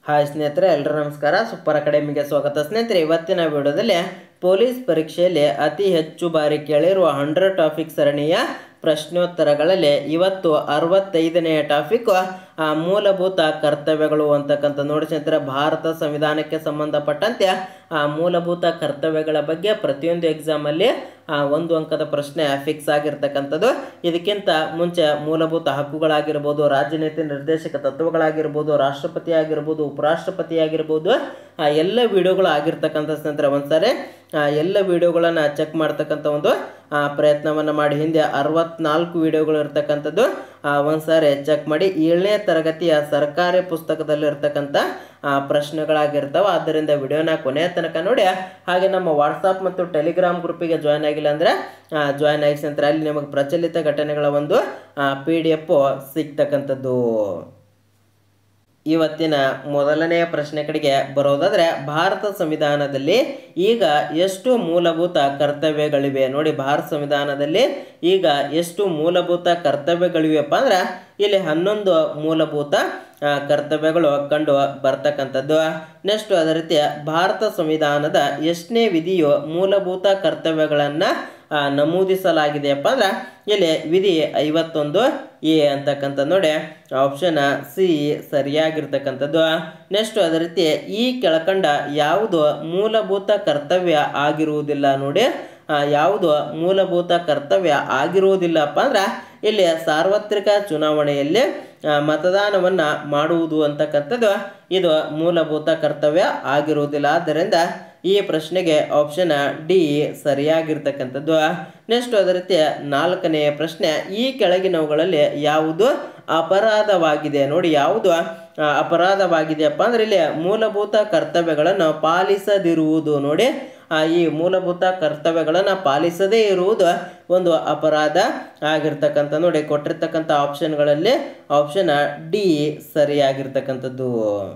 hi ಸ್ನೇಹಿತರೆ ಎಲ್ಲರೂ ನಮಸ್ಕಾರ ಸೂಪರ್ ಅಕಾಡೆಮಿಗೆ ಸ್ವಾಗತ ಸ್ನೇಹಿತರೆ ಇವತ್ತಿನ ವಿಡಿಯೋದಲ್ಲಿ ಪೊಲೀಸ್ ಪರೀಕ್ಷೆಯಲ್ಲಿ ಅತಿ ಹೆಚ್ಚು ಬಾರಿ ಕೇಳಿರುವ ಹಂಡ್ರೆಡ್ ಟಾಪಿಕ್ ಸರಣಿಯ ಪ್ರಶ್ನೋತ್ತರಗಳಲ್ಲಿ ಇವತ್ತು ಅರವತ್ತೈದನೆಯ ಟಾಪಿಕ್ ಆ ಮೂಲಭೂತ ಕರ್ತವ್ಯಗಳು ಅಂತಕ್ಕಂಥ ನೋಡಿ ಸ್ನೇಹಿತರೆ ಭಾರತ ಸಂವಿಧಾನಕ್ಕೆ ಸಂಬಂಧಪಟ್ಟಂತೆ ಆ ಮೂಲಭೂತ ಕರ್ತವ್ಯಗಳ ಬಗ್ಗೆ ಪ್ರತಿಯೊಂದು ಎಕ್ಸಾಮಲ್ಲಿ ಆ ಒಂದು ಅಂಕದ ಪ್ರಶ್ನೆ ಫಿಕ್ಸ್ ಆಗಿರ್ತಕ್ಕಂಥದ್ದು ಇದಕ್ಕಿಂತ ಮುಂಚೆ ಮೂಲಭೂತ ಹಕ್ಕುಗಳಾಗಿರ್ಬೋದು ರಾಜನೀತಿ ನಿರ್ದೇಶಕ ತತ್ವಗಳಾಗಿರ್ಬೋದು ರಾಷ್ಟ್ರಪತಿ ಆಗಿರ್ಬೋದು ಉಪರಾಷ್ಟ್ರಪತಿ ಆಗಿರ್ಬೋದು ಆ ಎಲ್ಲ ವಿಡಿಯೋಗಳು ಆಗಿರ್ತಕ್ಕಂಥ ಸ್ನೇಹಿತರೆ ಒಂದ್ಸರಿ ಆ ಎಲ್ಲ ವಿಡಿಯೋಗಳನ್ನು ಚೆಕ್ ಮಾಡ್ತಕ್ಕಂಥ ಒಂದು ಆ, ಪ್ರಯತ್ನವನ್ನು ಮಾಡಿ ಹಿಂದೆ ಅರವತ್ನಾಲ್ಕು ವಿಡಿಯೋಗಳು ಇರ್ತಕ್ಕಂಥದ್ದು ಆ, ಒಂದ್ಸಾರಿ ಚೆಕ್ ಮಾಡಿ ಏಳನೇ ತರಗತಿಯ ಸರ್ಕಾರಿ ಪುಸ್ತಕದಲ್ಲಿ ಇರ್ತಕ್ಕಂಥ ಆ, ಪ್ರಶ್ನೆಗಳಾಗಿರ್ತಾವೆ ಆದ್ದರಿಂದ ವಿಡಿಯೋನ ಕೊನೆಯ ತನಕ ನೋಡಿ ಹಾಗೆ ನಮ್ಮ ವಾಟ್ಸಪ್ ಮತ್ತು ಟೆಲಿಗ್ರಾಮ್ ಗ್ರೂಪಿಗೆ ಜಾಯ್ನ್ ಆಗಿಲ್ಲ ಅಂದರೆ ಜಾಯ್ನ್ ಆಗಿ ಸ್ನೇಹಿತರೆ ಅಲ್ಲಿ ನಿಮಗೆ ಪ್ರಚಲಿತ ಘಟನೆಗಳ ಒಂದು ಪಿ ಡಿ ಎಫ್ ಸಿಗ್ತಕ್ಕಂಥದ್ದು ಇವತ್ತಿನ ಮೊದಲನೆಯ ಪ್ರಶ್ನೆ ಕಡೆಗೆ ಬರೋದಾದ್ರೆ ಭಾರತ ಸಂವಿಧಾನದಲ್ಲಿ ಈಗ ಎಷ್ಟು ಮೂಲಭೂತ ಕರ್ತವ್ಯಗಳಿವೆ ನೋಡಿ ಭಾರತ ಸಂವಿಧಾನದಲ್ಲಿ ಈಗ ಎಷ್ಟು ಮೂಲಭೂತ ಕರ್ತವ್ಯಗಳಿವೆಪ್ಪ ಅಂದ್ರೆ ಇಲ್ಲಿ ಹನ್ನೊಂದು ಮೂಲಭೂತ ಆ, ಕರ್ತವ್ಯಗಳು ಕಂಡು ಬರ್ತಕ್ಕಂಥದ್ದು ನೆಕ್ಸ್ಟ್ ಅದೇ ರೀತಿ ಭಾರತ ಸಂವಿಧಾನದ ಎಷ್ಟನೇ ವಿಧಿಯು ಮೂಲಭೂತ ಕರ್ತವ್ಯಗಳನ್ನು ಆ, ನಮೂದಿಸಲಾಗಿದೆಯಪ್ಪ ಅಂದ್ರೆ ಇಲ್ಲಿ ವಿಧಿ ಐವತ್ತೊಂದು ಎ ಅಂತಕ್ಕಂಥ ನೋಡಿ ಆಪ್ಷನ್ ಸಿ ಸರಿಯಾಗಿರ್ತಕ್ಕಂಥದ್ದು ನೆಕ್ಸ್ಟ್ ಅದೇ ರೀತಿ ಈ ಕೆಳಕಂಡ ಯಾವುದು ಮೂಲಭೂತ ಕರ್ತವ್ಯ ಆಗಿರುವುದಿಲ್ಲ ನೋಡಿ ಆ, ಯಾವುದು ಮೂಲಭೂತ ಕರ್ತವ್ಯ ಆಗಿರುವುದಿಲ್ಲಪ್ಪ ಅಂದ್ರೆ ಇಲ್ಲಿ ಸಾರ್ವತ್ರಿಕ ಚುನಾವಣೆಯಲ್ಲಿ ಆ, ಮತದಾನವನ್ನ ಮಾಡುವುದು ಅಂತಕ್ಕಂಥದ್ದು ಇದು ಮೂಲಭೂತ ಕರ್ತವ್ಯ ಆಗಿರುವುದಿಲ್ಲ ಆದ್ದರಿಂದ ಈ ಪ್ರಶ್ನೆಗೆ ಆಪ್ಷನ್ ಡಿ ಸರಿಯಾಗಿರ್ತಕ್ಕಂಥದ್ದು ನೆಕ್ಸ್ಟ್ ಅದೇ ರೀತಿ ನಾಲ್ಕನೆಯ ಪ್ರಶ್ನೆ ಈ ಕೆಳಗಿನವುಗಳಲ್ಲಿ ಯಾವುದು ಅಪರಾಧವಾಗಿದೆ ನೋಡಿ ಯಾವುದು ಆ, ಅಪರಾಧವಾಗಿದೆಯಪ್ಪ ಅಂದ್ರೆ ಇಲ್ಲಿ ಮೂಲಭೂತ ಕರ್ತವ್ಯಗಳನ್ನು ಪಾಲಿಸದಿರುವುದು ನೋಡಿ ಆ, ಈ ಮೂಲಭೂತ ಕರ್ತವ್ಯಗಳನ್ನು ಪಾಲಿಸದೇ ಇರುವುದು ಒಂದು ಅಪರಾಧ ಆಗಿರ್ತಕ್ಕಂಥ ನೋಡಿ ಕೊಟ್ಟಿರ್ತಕ್ಕಂಥ ಆಪ್ಷನ್ಗಳಲ್ಲಿ ಆಪ್ಷನ್ ಡಿ ಸರಿಯಾಗಿರ್ತಕ್ಕಂಥದ್ದು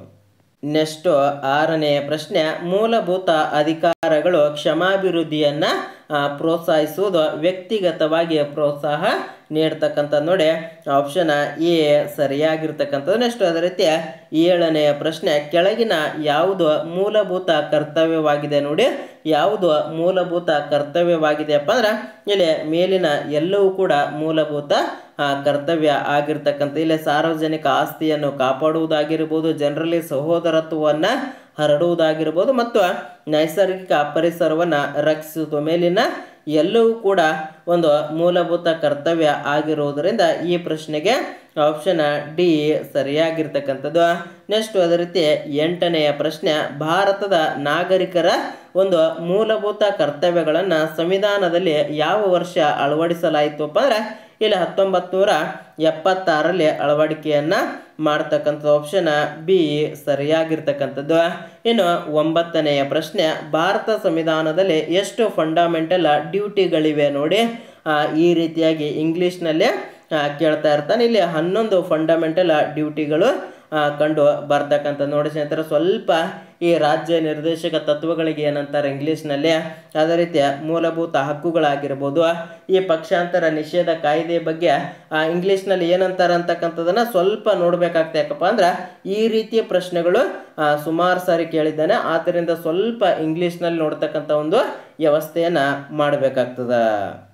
ನೆಕ್ಸ್ಟ್ ಆರನೆಯ ಪ್ರಶ್ನೆ ಮೂಲಭೂತ ಅಧಿಕಾರಗಳು ಕ್ಷಮಾಭಿವೃದ್ಧಿಯನ್ನ ಆ, ಪ್ರೋತ್ಸಾಹಿಸುವುದು ವ್ಯಕ್ತಿಗತವಾಗಿ ಪ್ರೋತ್ಸಾಹ ನೀಡ್ತಕ್ಕಂಥ ನೋಡಿ ಆಪ್ಷನ್ ಎ ಸರಿಯಾಗಿರ್ತಕ್ಕಂಥದ್ದು ನೆಕ್ಸ್ಟ್ ಅದೇ ರೀತಿ ಏಳನೆಯ ಪ್ರಶ್ನೆ ಕೆಳಗಿನ ಯಾವುದು ಮೂಲಭೂತ ಕರ್ತವ್ಯವಾಗಿದೆ ನೋಡಿ ಯಾವುದು ಮೂಲಭೂತ ಕರ್ತವ್ಯವಾಗಿದೆಯಪ್ಪ ಅಂದ್ರೆ ಇಲ್ಲಿ ಮೇಲಿನ ಎಲ್ಲವೂ ಕೂಡ ಮೂಲಭೂತ ಆ, ಕರ್ತವ್ಯ ಆಗಿರ್ತಕ್ಕಂಥ ಇಲ್ಲಿ ಸಾರ್ವಜನಿಕ ಆಸ್ತಿಯನ್ನು ಕಾಪಾಡುವುದಾಗಿರ್ಬೋದು ಜನರಲ್ಲಿ ಸಹೋದರತ್ವವನ್ನು ಹರಡುವುದಾಗಿರ್ಬೋದು ಮತ್ತು ನೈಸರ್ಗಿಕ ಪರಿಸರವನ್ನು ರಕ್ಷಿಸುವುದು ಮೇಲಿನ ಎಲ್ಲವೂ ಕೂಡ ಒಂದು ಮೂಲಭೂತ ಕರ್ತವ್ಯ ಆಗಿರುವುದರಿಂದ ಈ ಪ್ರಶ್ನೆಗೆ ಆಪ್ಷನ್ ಡಿ ಸರಿಯಾಗಿರ್ತಕ್ಕಂಥದ್ದು ನೆಕ್ಸ್ಟ್ ಅದೇ ರೀತಿ ಎಂಟನೆಯ ಪ್ರಶ್ನೆ ಭಾರತದ ನಾಗರಿಕರ ಒಂದು ಮೂಲಭೂತ ಕರ್ತವ್ಯಗಳನ್ನು ಸಂವಿಧಾನದಲ್ಲಿ ಯಾವ ವರ್ಷ ಅಳವಡಿಸಲಾಯಿತಪ್ಪ ಅಂದ್ರೆ ಇಲ್ಲಿ ಹತ್ತೊಂಬತ್ತು ನೂರ ಎಪ್ಪತ್ತಾರಲ್ಲಿ ಅಳವಡಿಕೆಯನ್ನ ಮಾಡ್ತಕ್ಕಂಥ ಆಪ್ಷನ್ ಬಿ ಸರಿಯಾಗಿರ್ತಕ್ಕಂಥದ್ದು ಇನ್ನು ಒಂಬತ್ತನೆಯ ಪ್ರಶ್ನೆ ಭಾರತ ಸಂವಿಧಾನದಲ್ಲಿ ಎಷ್ಟು ಫಂಡಮೆಂಟಲ್ ಡ್ಯೂಟಿಗಳಿವೆ ನೋಡಿ ಆ, ಈ ರೀತಿಯಾಗಿ ಇಂಗ್ಲೀಷ್ನಲ್ಲಿ ಕೇಳ್ತಾ ಇರ್ತಾನೆ ಇಲ್ಲಿ ಹನ್ನೊಂದು ಫಂಡಮೆಂಟಲ್ ಡ್ಯೂಟಿಗಳು ಆ, ಕಂಡು ಬರ್ತಕ್ಕಂಥ ನೋಡಿ ಸ್ನೇಹಿತರೆ ಸ್ವಲ್ಪ ಈ ರಾಜ್ಯ ನಿರ್ದೇಶಕ ತತ್ವಗಳಿಗೆ ಏನಂತಾರೆ ಇಂಗ್ಲೀಷ್ನಲ್ಲಿ ಅದೇ ರೀತಿ ಮೂಲಭೂತ ಹಕ್ಕುಗಳಾಗಿರ್ಬೋದು ಈ ಪಕ್ಷಾಂತರ ನಿಷೇಧ ಕಾಯ್ದೆ ಬಗ್ಗೆ ಆ, ಇಂಗ್ಲೀಷ್ನಲ್ಲಿ ಏನಂತಾರೆ ಅಂತಕ್ಕಂಥದ್ದನ್ನ ಸ್ವಲ್ಪ ನೋಡ್ಬೇಕಾಗ್ತದೆ ಯಾಕಪ್ಪ ಅಂದ್ರೆ ಈ ರೀತಿಯ ಪ್ರಶ್ನೆಗಳು ಆ, ಸುಮಾರು ಸಾರಿ ಕೇಳಿದ್ದಾನೆ ಆದ್ದರಿಂದ ಸ್ವಲ್ಪ ಇಂಗ್ಲೀಷ್ನಲ್ಲಿ ನೋಡ್ತಕ್ಕಂಥ ಒಂದು ವ್ಯವಸ್ಥೆಯನ್ನ ಮಾಡಬೇಕಾಗ್ತದ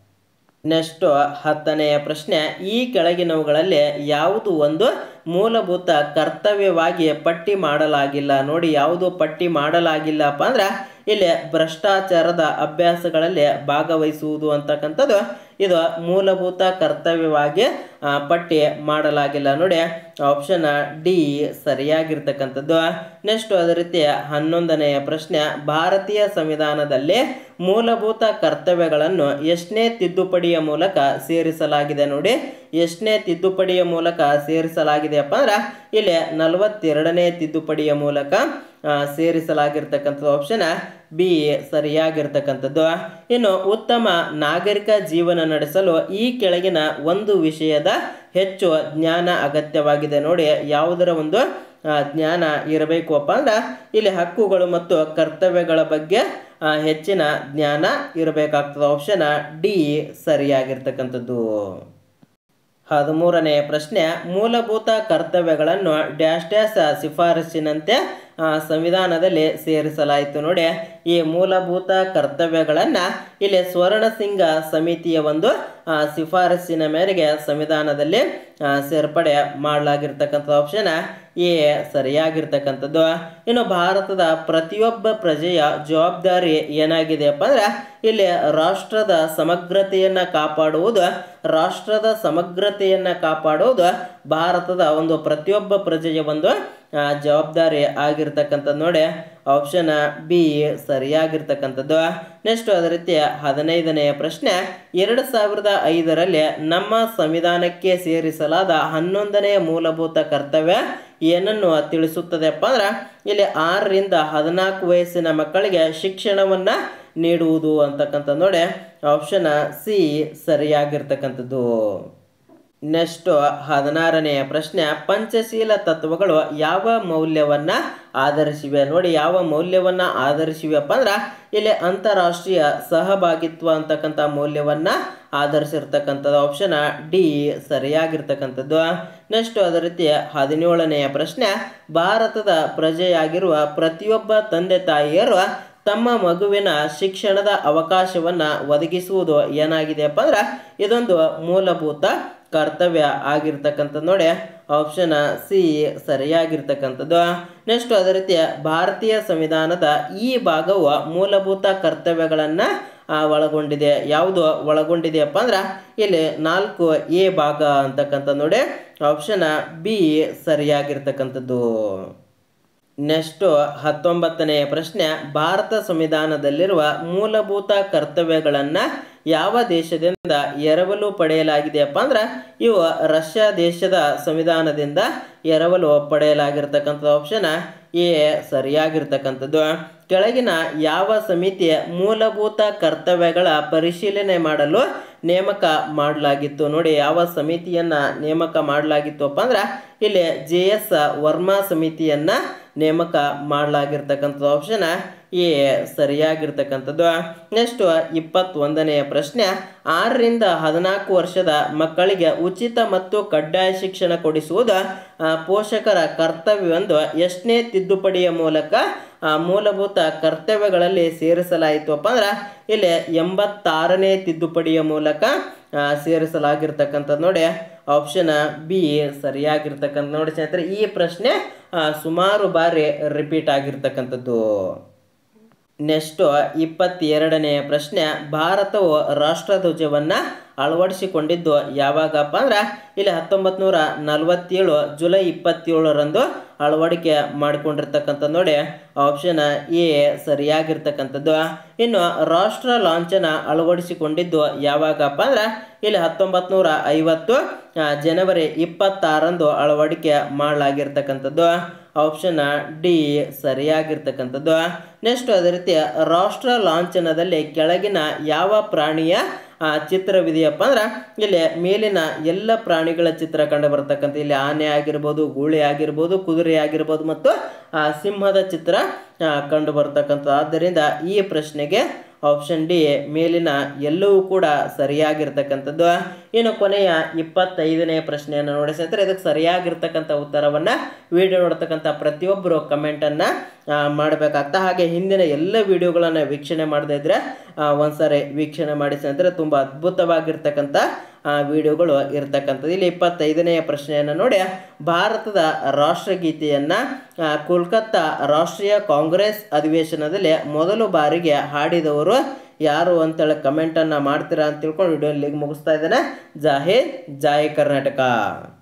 ನೆಕ್ಸ್ಟ್ ಹತ್ತನೆಯ ಪ್ರಶ್ನೆ ಈ ಕೆಳಗಿನವುಗಳಲ್ಲಿ ಯಾವುದು ಒಂದು ಮೂಲಭೂತ ಕರ್ತವ್ಯವಾಗಿ ಪಟ್ಟಿ ಮಾಡಲಾಗಿಲ್ಲ ನೋಡಿ ಯಾವುದು ಪಟ್ಟಿ ಮಾಡಲಾಗಿಲ್ಲಪ್ಪ ಅಂದ್ರೆ ಇಲ್ಲಿ ಭ್ರಷ್ಟಾಚಾರದ ಅಭ್ಯಾಸಗಳಲ್ಲಿ ಭಾಗವಹಿಸುವುದು ಅಂತಕ್ಕಂಥದ್ದು ಇದು ಮೂಲಭೂತ ಕರ್ತವ್ಯವಾಗಿ ಆ, ಪಟ್ಟಿ ಮಾಡಲಾಗಿಲ್ಲ ನೋಡಿ ಆಪ್ಷನ್ ಡಿ ಸರಿಯಾಗಿರ್ತಕ್ಕಂಥದ್ದು ನೆಕ್ಸ್ಟ್ ಅದೇ ರೀತಿ ಹನ್ನೊಂದನೆಯ ಪ್ರಶ್ನೆ ಭಾರತೀಯ ಸಂವಿಧಾನದಲ್ಲಿ ಮೂಲಭೂತ ಕರ್ತವ್ಯಗಳನ್ನು ಎಷ್ಟನೇ ತಿದ್ದುಪಡಿಯ ಮೂಲಕ ಸೇರಿಸಲಾಗಿದೆ ನೋಡಿ ಎಷ್ಟನೇ ತಿದ್ದುಪಡಿಯ ಮೂಲಕ ಸೇರಿಸಲಾಗಿದೆಯಪ್ಪ ಅಂದ್ರೆ ಇಲ್ಲಿ ನಲವತ್ತೆರಡನೇ ತಿದ್ದುಪಡಿಯ ಮೂಲಕ ಆ, ಸೇರಿಸಲಾಗಿರ್ತಕ್ಕಂಥದ್ದು ಆಪ್ಷನ್ ಬಿ ಸರಿಯಾಗಿರ್ತಕ್ಕಂಥದ್ದು ಇನ್ನು ಉತ್ತಮ ನಾಗರಿಕ ಜೀವನ ನಡೆಸಲು ಈ ಕೆಳಗಿನ ಒಂದು ವಿಷಯದ ಹೆಚ್ಚು ಜ್ಞಾನ ಅಗತ್ಯವಾಗಿದೆ ನೋಡಿ ಯಾವುದರ ಒಂದು ಆ, ಜ್ಞಾನ ಇರಬೇಕು ಅಪ್ಪ ಅಂದ್ರೆ ಇಲ್ಲಿ ಹಕ್ಕುಗಳು ಮತ್ತು ಕರ್ತವ್ಯಗಳ ಬಗ್ಗೆ ಆ, ಹೆಚ್ಚಿನ ಜ್ಞಾನ ಇರಬೇಕಾಗ್ತದೆ ಆಪ್ಷನ್ ಡಿ ಸರಿಯಾಗಿರ್ತಕ್ಕಂಥದ್ದು ಹದಿಮೂರನೇ ಪ್ರಶ್ನೆ ಮೂಲಭೂತ ಕರ್ತವ್ಯಗಳನ್ನು ಡ್ಯಾಶ್ ಡ್ಯಾಶ್ ಶಿಫಾರಸ್ಸಿನಂತೆ ಆ, ಸಂವಿಧಾನದಲ್ಲಿ ಸೇರಿಸಲಾಯಿತು ನೋಡಿ ಈ ಮೂಲಭೂತ ಕರ್ತವ್ಯಗಳನ್ನು ಇಲ್ಲಿ ಸ್ವರ್ಣಸಿಂಗ ಸಮಿತಿಯ ಒಂದು ಆ, ಶಿಫಾರಸ್ಸಿನ ಮೇರೆಗೆ ಸಂವಿಧಾನದಲ್ಲಿ ಆ, ಸೇರ್ಪಡೆ ಮಾಡಲಾಗಿರ್ತಕ್ಕಂಥ ಆಪ್ಷನ್ ಎ ಸರಿಯಾಗಿರ್ತಕ್ಕಂಥದ್ದು ಇನ್ನು ಭಾರತದ ಪ್ರತಿಯೊಬ್ಬ ಪ್ರಜೆಯ ಜವಾಬ್ದಾರಿ ಏನಾಗಿದೆಯಪ್ಪ ಅಂದ್ರೆ ಇಲ್ಲಿ ರಾಷ್ಟ್ರದ ಸಮಗ್ರತೆಯನ್ನು ಕಾಪಾಡುವುದು ರಾಷ್ಟ್ರದ ಸಮಗ್ರತೆಯನ್ನು ಕಾಪಾಡುವುದು ಭಾರತದ ಒಂದು ಪ್ರತಿಯೊಬ್ಬ ಪ್ರಜೆಯ ಒಂದು ಆ, ಜವಾಬ್ದಾರಿ ಆಗಿರ್ತಕ್ಕಂಥದ್ದು ನೋಡಿ ಆಪ್ಷನ್ ಬಿ ಸರಿಯಾಗಿರ್ತಕ್ಕಂಥದ್ದು ನೆಕ್ಸ್ಟ್ ಅದೇ ರೀತಿ ಹದಿನೈದನೆಯ ಪ್ರಶ್ನೆ ಎರಡು ಸಾವಿರದ ಐದರಲ್ಲಿ ನಮ್ಮ ಸಂವಿಧಾನಕ್ಕೆ ಸೇರಿಸಲಾದ ಹನ್ನೊಂದನೆಯ ಮೂಲಭೂತ ಕರ್ತವ್ಯ ಏನನ್ನು ತಿಳಿಸುತ್ತದೆಪ್ಪ ಅಂದ್ರೆ ಇಲ್ಲಿ ಆರರಿಂದ ಹದಿನಾಲ್ಕು ವಯಸ್ಸಿನ ಮಕ್ಕಳಿಗೆ ಶಿಕ್ಷಣವನ್ನು ನೀಡುವುದು ಅಂತಕ್ಕಂಥ ನೋಡಿ ಆಪ್ಷನ್ ಸಿ ಸರಿಯಾಗಿರ್ತಕ್ಕಂಥದ್ದು ನೆಕ್ಸ್ಟ್ ಹದಿನಾರನೆಯ ಪ್ರಶ್ನೆ ಪಂಚಶೀಲ ತತ್ವಗಳು ಯಾವ ಮೌಲ್ಯವನ್ನ ಆಧರಿಸಿವೆ ನೋಡಿ ಯಾವ ಮೌಲ್ಯವನ್ನ ಆಧರಿಸಿವೆಪ್ಪ ಅಂದ್ರೆ ಇಲ್ಲಿ ಅಂತಾರಾಷ್ಟ್ರೀಯ ಸಹಭಾಗಿತ್ವ ಅಂತಕ್ಕಂಥ ಮೌಲ್ಯವನ್ನ ಆಧರಿಸಿರ್ತಕ್ಕಂಥದ್ದು ಆಪ್ಷನ್ ಡಿ ಸರಿಯಾಗಿರ್ತಕ್ಕಂಥದ್ದು ನೆಕ್ಸ್ಟ್ ಅದೇ ರೀತಿ ಹದಿನೇಳನೆಯ ಪ್ರಶ್ನೆ ಭಾರತದ ಪ್ರಜೆಯಾಗಿರುವ ಪ್ರತಿಯೊಬ್ಬ ತಂದೆ ತಾಯಿಯರು ತಮ್ಮ ಮಗುವಿನ ಶಿಕ್ಷಣದ ಅವಕಾಶವನ್ನು ಒದಗಿಸುವುದು ಏನಾಗಿದೆಯಪ್ಪ ಅಂದ್ರೆ ಇದೊಂದು ಮೂಲಭೂತ ಕರ್ತವ್ಯ ಆಗಿರ್ತಕ್ಕಂಥದ್ದು ನೋಡಿ ಆಪ್ಷನ್ ಸಿ ಸರಿಯಾಗಿರ್ತಕ್ಕಂಥದ್ದು ನೆಕ್ಸ್ಟ್ ಅದೇ ರೀತಿ ಭಾರತೀಯ ಸಂವಿಧಾನದ ಈ ಭಾಗವು ಮೂಲಭೂತ ಕರ್ತವ್ಯಗಳನ್ನು ಒಳಗೊಂಡಿದೆ ಯಾವುದು ಒಳಗೊಂಡಿದೆಯಪ್ಪ ಅಂದ್ರೆ ಇಲ್ಲಿ ನಾಲ್ಕು ಎ ಭಾಗ ಅಂತಕ್ಕಂಥ ನೋಡಿ ಆಪ್ಷನ್ ಬಿ ಸರಿಯಾಗಿರ್ತಕ್ಕಂಥದ್ದು ನೆಕ್ಸ್ಟು ಹತ್ತೊಂಬತ್ತನೆಯ ಪ್ರಶ್ನೆ ಭಾರತ ಸಂವಿಧಾನದಲ್ಲಿರುವ ಮೂಲಭೂತ ಕರ್ತವ್ಯಗಳನ್ನು ಯಾವ ದೇಶದಿಂದ ಎರವಲು ಪಡೆಯಲಾಗಿದೆಯಪ್ಪ ಅಂದ್ರೆ ಇವು ರಷ್ಯಾ ದೇಶದ ಸಂವಿಧಾನದಿಂದ ಎರವಲು ಪಡೆಯಲಾಗಿರ್ತಕ್ಕಂಥ ಆಪ್ಷನ್ ಎ ಸರಿಯಾಗಿರ್ತಕ್ಕಂಥದ್ದು ಕೆಳಗಿನ ಯಾವ ಸಮಿತಿ ಮೂಲಭೂತ ಕರ್ತವ್ಯಗಳ ಪರಿಶೀಲನೆ ಮಾಡಲು ನೇಮಕ ಮಾಡಲಾಗಿತ್ತು ನೋಡಿ ಯಾವ ಸಮಿತಿಯನ್ನು ನೇಮಕ ಮಾಡಲಾಗಿತ್ತುಪ್ಪ ಅಂದ್ರೆ ಇಲ್ಲಿ ಜೆ ಎಸ್ ವರ್ಮಾ ಸಮಿತಿಯನ್ನು ನೇಮಕ ಮಾಡಲಾಗಿರ್ತಕ್ಕಂಥ ಆಪ್ಷನ್ ಎ ಸರಿಯಾಗಿರ್ತಕ್ಕಂಥದ್ದು ನೆಕ್ಸ್ಟ್ ಇಪ್ಪತ್ತೊಂದನೆಯ ಪ್ರಶ್ನೆ ಆರರಿಂದ ಹದಿನಾಲ್ಕು ವರ್ಷದ ಮಕ್ಕಳಿಗೆ ಉಚಿತ ಮತ್ತು ಕಡ್ಡಾಯ ಶಿಕ್ಷಣ ಕೊಡಿಸುವುದು ಆ, ಪೋಷಕರ ಕರ್ತವ್ಯವೆಂದು ಎಷ್ಟನೇ ತಿದ್ದುಪಡಿಯ ಮೂಲಕ ಆ, ಮೂಲಭೂತ ಕರ್ತವ್ಯಗಳಲ್ಲಿ ಸೇರಿಸಲಾಯಿತಪ್ಪ ಅಂದ್ರೆ ಇಲ್ಲಿ ಎಂಬತ್ತಾರನೇ ತಿದ್ದುಪಡಿಯ ಮೂಲಕ ಆ, ಸೇರಿಸಲಾಗಿರ್ತಕ್ಕಂಥದ್ದು ನೋಡಿ ಆಪ್ಷನ್ ಬಿ ಸರಿಯಾಗಿರ್ತಕ್ಕಂಥ ನೋಡಿ ಸ್ನೇಹಿತರೆ ಈ ಪ್ರಶ್ನೆ ಆ, ಸುಮಾರು ಬಾರಿ ರಿಪೀಟ್ ಆಗಿರ್ತಕ್ಕಂಥದ್ದು ನೆಕ್ಸ್ಟು ಇಪ್ಪತ್ತೆರಡನೆಯ ಪ್ರಶ್ನೆ ಭಾರತವು ರಾಷ್ಟ್ರಧ್ವಜವನ್ನು ಅಳವಡಿಸಿಕೊಂಡಿದ್ದು ಯಾವಾಗಪ್ಪ ಅಂದ್ರೆ ಇಲ್ಲಿ ಹತ್ತೊಂಬತ್ತು ನೂರ ನಲವತ್ತೇಳು ಜುಲೈ ಇಪ್ಪತ್ತೇಳರಂದು ಅಳವಡಿಕೆ ಮಾಡಿಕೊಂಡಿರ್ತಕ್ಕಂಥ ನೋಡಿ ಆಪ್ಷನ್ ಎ ಸರಿಯಾಗಿರ್ತಕ್ಕಂಥದ್ದು ಇನ್ನು ರಾಷ್ಟ್ರ ಲಾಂಛನ ಅಳವಡಿಸಿಕೊಂಡಿದ್ದು ಯಾವಾಗಪ್ಪ ಅಂದ್ರೆ ಇಲ್ಲಿ ಹತ್ತೊಂಬತ್ತು ನೂರ ಐವತ್ತು ಆ, ಜನವರಿ ಇಪ್ಪತ್ತಾರಂದು ಅಳವಡಿಕೆ ಮಾಡಲಾಗಿರ್ತಕ್ಕಂಥದ್ದು ಆಪ್ಷನ್ ಡಿ ಸರಿಯಾಗಿರ್ತಕ್ಕಂಥದ್ದು ನೆಕ್ಸ್ಟ್ ಅದೇ ರೀತಿ ರಾಷ್ಟ್ರ ಲಾಂಛನದಲ್ಲಿ ಕೆಳಗಿನ ಯಾವ ಪ್ರಾಣಿಯ ಆ, ಚಿತ್ರವಿದೆಯಪ್ಪ ಅಂದ್ರೆ ಇಲ್ಲಿ ಮೇಲಿನ ಎಲ್ಲ ಪ್ರಾಣಿಗಳ ಚಿತ್ರ ಕಂಡು ಬರ್ತಕ್ಕಂಥ ಇಲ್ಲಿ ಆನೆ ಆಗಿರ್ಬೋದು ಗೂಳಿ ಆಗಿರ್ಬೋದು ಕುದುರೆ ಆಗಿರ್ಬೋದು ಮತ್ತು ಆ, ಸಿಂಹದ ಚಿತ್ರ ಆ, ಕಂಡು ಬರ್ತಕ್ಕಂಥ ಆದ್ದರಿಂದ ಈ ಪ್ರಶ್ನೆಗೆ ಆಪ್ಷನ್ ಡಿ ಮೇಲಿನ ಎಲ್ಲವೂ ಕೂಡ ಸರಿಯಾಗಿರ್ತಕ್ಕಂಥದ್ದು ಇನ್ನು ಕೊನೆಯ ಇಪ್ಪತ್ತೈದನೇ ಪ್ರಶ್ನೆಯನ್ನು ನೋಡಿ ಸ್ನೇಹಿತರೆ ಇದಕ್ಕೆ ಸರಿಯಾಗಿರ್ತಕ್ಕಂಥ ಉತ್ತರವನ್ನು ವಿಡಿಯೋ ನೋಡ್ತಕ್ಕಂಥ ಪ್ರತಿಯೊಬ್ಬರು ಕಮೆಂಟನ್ನು ಮಾಡಬೇಕಾಗ್ತಾ ಹಾಗೆ ಹಿಂದಿನ ಎಲ್ಲ ವಿಡಿಯೋಗಳನ್ನು ವೀಕ್ಷಣೆ ಮಾಡದೇ ಇದ್ರೆ ಆ, ಒಂದ್ಸರಿ ವೀಕ್ಷಣೆ ಮಾಡಿ ಸ್ನೇಹಿತರೆ ತುಂಬ ಅದ್ಭುತವಾಗಿರ್ತಕ್ಕಂಥ ಆ, ವಿಡಿಯೋಗಳು ಇರ್ತಕ್ಕಂಥದ್ದು ಇಲ್ಲಿ ಇಪ್ಪತ್ತೈದನೆಯ ಪ್ರಶ್ನೆಯನ್ನು ನೋಡಿ ಭಾರತದ ರಾಷ್ಟ್ರಗೀತೆಯನ್ನು ಆ, ಕೋಲ್ಕತ್ತಾ ರಾಷ್ಟ್ರೀಯ ಕಾಂಗ್ರೆಸ್ ಅಧಿವೇಶನದಲ್ಲಿ ಮೊದಲು ಬಾರಿಗೆ ಹಾಡಿದವರು ಯಾರು ಅಂತೇಳಿ ಕಮೆಂಟನ್ನು ಮಾಡ್ತೀರಾ ಅಂತ ತಿಳ್ಕೊಂಡು ವಿಡಿಯೋ ಇಲ್ಲಿಗೆ ಮುಗಿಸ್ತಾ ಇದ್ದೇನೆ ಜಾಹೀರ್ ಜಾಯ್ ಕರ್ನಾಟಕ